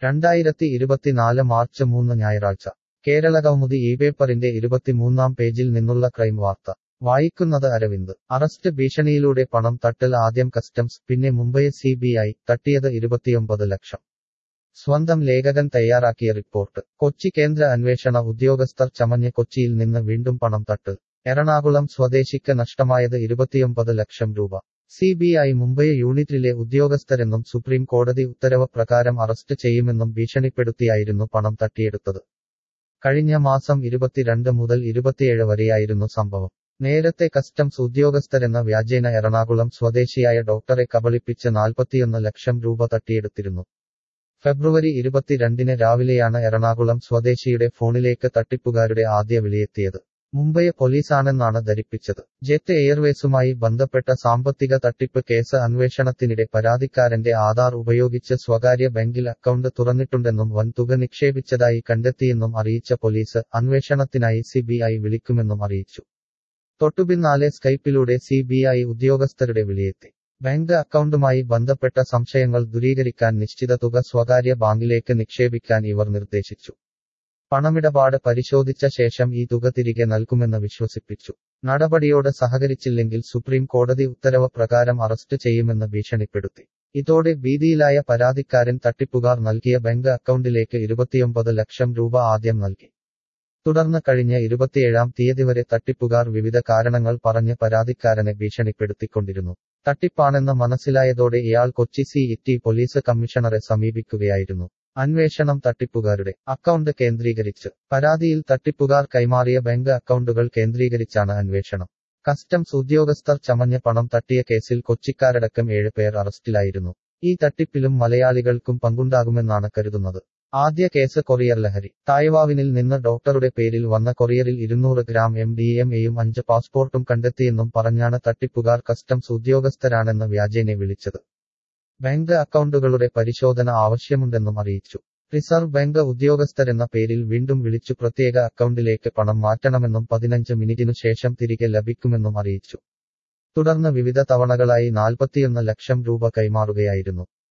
രണ്ടായിരത്തി ഇരുപത്തിനാല് മാർച്ച് മൂന്ന് ഞായറാഴ്ച കേരള കൗമുദി ഈ പേപ്പറിന്റെ ഇരുപത്തിമൂന്നാം പേജിൽ നിന്നുള്ള ക്രൈം വാർത്ത വായിക്കുന്നത് അരവിന്ദ് അറസ്റ്റ് ഭീഷണിയിലൂടെ പണം തട്ടൽ ആദ്യം കസ്റ്റംസ് പിന്നെ മുംബൈ സി ബി ഐ തട്ടിയത് ഇരുപത്തിയൊമ്പത് ലക്ഷം സ്വന്തം ലേഖകൻ തയ്യാറാക്കിയ റിപ്പോർട്ട് കൊച്ചി കേന്ദ്ര അന്വേഷണ ഉദ്യോഗസ്ഥർ ചമഞ്ഞ് കൊച്ചിയിൽ നിന്ന് വീണ്ടും പണം തട്ട് എറണാകുളം സ്വദേശിക്ക് നഷ്ടമായത് ഇരുപത്തിയൊമ്പത് ലക്ഷം രൂപ സി ബി ഐ മുംബൈ യൂണിറ്റിലെ ഉദ്യോഗസ്ഥരെന്നും സുപ്രീം കോടതി ഉത്തരവ് പ്രകാരം അറസ്റ്റ് ചെയ്യുമെന്നും ഭീഷണിപ്പെടുത്തിയായിരുന്നു പണം തട്ടിയെടുത്തത് കഴിഞ്ഞ മാസം ഇരുപത്തിരണ്ട് മുതൽ ഇരുപത്തിയേഴ് വരെയായിരുന്നു സംഭവം നേരത്തെ കസ്റ്റംസ് ഉദ്യോഗസ്ഥരെന്ന വ്യാജേന എറണാകുളം സ്വദേശിയായ ഡോക്ടറെ കബളിപ്പിച്ച് നാൽപ്പത്തിയൊന്ന് ലക്ഷം രൂപ തട്ടിയെടുത്തിരുന്നു ഫെബ്രുവരി ഇരുപത്തിരണ്ടിന് രാവിലെയാണ് എറണാകുളം സ്വദേശിയുടെ ഫോണിലേക്ക് തട്ടിപ്പുകാരുടെ ആദ്യ വിളിയെത്തിയത് മുംബൈ പോലീസാണെന്നാണ് ധരിപ്പിച്ചത് ജെറ്റ് എയർവേസുമായി ബന്ധപ്പെട്ട സാമ്പത്തിക തട്ടിപ്പ് കേസ് അന്വേഷണത്തിനിടെ പരാതിക്കാരന്റെ ആധാർ ഉപയോഗിച്ച് സ്വകാര്യ ബാങ്കിൽ അക്കൗണ്ട് തുറന്നിട്ടുണ്ടെന്നും വൻതുക നിക്ഷേപിച്ചതായി കണ്ടെത്തിയെന്നും അറിയിച്ച പോലീസ് അന്വേഷണത്തിനായി സിബിഐ വിളിക്കുമെന്നും അറിയിച്ചു തൊട്ടുപിന്നാലെ സ്കൈപ്പിലൂടെ സിബിഐ ഉദ്യോഗസ്ഥരുടെ വിളിയെത്തി ബാങ്ക് അക്കൗണ്ടുമായി ബന്ധപ്പെട്ട സംശയങ്ങൾ ദൂരീകരിക്കാൻ നിശ്ചിത തുക സ്വകാര്യ ബാങ്കിലേക്ക് നിക്ഷേപിക്കാൻ ഇവർ നിർദ്ദേശിച്ചു പണമിടപാട് പരിശോധിച്ച ശേഷം ഈ തുക തിരികെ നൽകുമെന്ന് വിശ്വസിപ്പിച്ചു നടപടിയോട് സഹകരിച്ചില്ലെങ്കിൽ സുപ്രീം കോടതി ഉത്തരവ് പ്രകാരം അറസ്റ്റ് ചെയ്യുമെന്ന് ഭീഷണിപ്പെടുത്തി ഇതോടെ ഭീതിയിലായ പരാതിക്കാരൻ തട്ടിപ്പുകാർ നൽകിയ ബാങ്ക് അക്കൗണ്ടിലേക്ക് ഇരുപത്തിയൊമ്പത് ലക്ഷം രൂപ ആദ്യം നൽകി തുടർന്ന് കഴിഞ്ഞ ഇരുപത്തിയേഴാം തീയതി വരെ തട്ടിപ്പുകാർ വിവിധ കാരണങ്ങൾ പറഞ്ഞ് പരാതിക്കാരനെ ഭീഷണിപ്പെടുത്തിക്കൊണ്ടിരുന്നു തട്ടിപ്പാണെന്ന് മനസ്സിലായതോടെ ഇയാൾ കൊച്ചി സി ഇറ്റി പോലീസ് കമ്മീഷണറെ സമീപിക്കുകയായിരുന്നു അന്വേഷണം തട്ടിപ്പുകാരുടെ അക്കൗണ്ട് കേന്ദ്രീകരിച്ച് പരാതിയിൽ തട്ടിപ്പുകാർ കൈമാറിയ ബാങ്ക് അക്കൗണ്ടുകൾ കേന്ദ്രീകരിച്ചാണ് അന്വേഷണം കസ്റ്റംസ് ഉദ്യോഗസ്ഥർ ചമഞ്ഞ പണം തട്ടിയ കേസിൽ കൊച്ചിക്കാരടക്കം ഏഴ് പേർ അറസ്റ്റിലായിരുന്നു ഈ തട്ടിപ്പിലും മലയാളികൾക്കും പങ്കുണ്ടാകുമെന്നാണ് കരുതുന്നത് ആദ്യ കേസ് കൊറിയർ ലഹരി തായ്വാവിനിൽ നിന്ന് ഡോക്ടറുടെ പേരിൽ വന്ന കൊറിയറിൽ ഇരുന്നൂറ് ഗ്രാം എം ഡി എം എയും അഞ്ച് പാസ്പോർട്ടും കണ്ടെത്തിയെന്നും പറഞ്ഞാണ് തട്ടിപ്പുകാർ കസ്റ്റംസ് ഉദ്യോഗസ്ഥരാണെന്ന് വ്യാജേനെ വിളിച്ചത് ബാങ്ക് അക്കൗണ്ടുകളുടെ പരിശോധന ആവശ്യമുണ്ടെന്നും അറിയിച്ചു റിസർവ് ബാങ്ക് ഉദ്യോഗസ്ഥരെന്ന പേരിൽ വീണ്ടും വിളിച്ചു പ്രത്യേക അക്കൗണ്ടിലേക്ക് പണം മാറ്റണമെന്നും പതിനഞ്ച് മിനിറ്റിനു ശേഷം തിരികെ ലഭിക്കുമെന്നും അറിയിച്ചു തുടർന്ന് വിവിധ തവണകളായി നാൽപ്പത്തിയൊന്ന് ലക്ഷം രൂപ കൈമാറുകയായിരുന്നു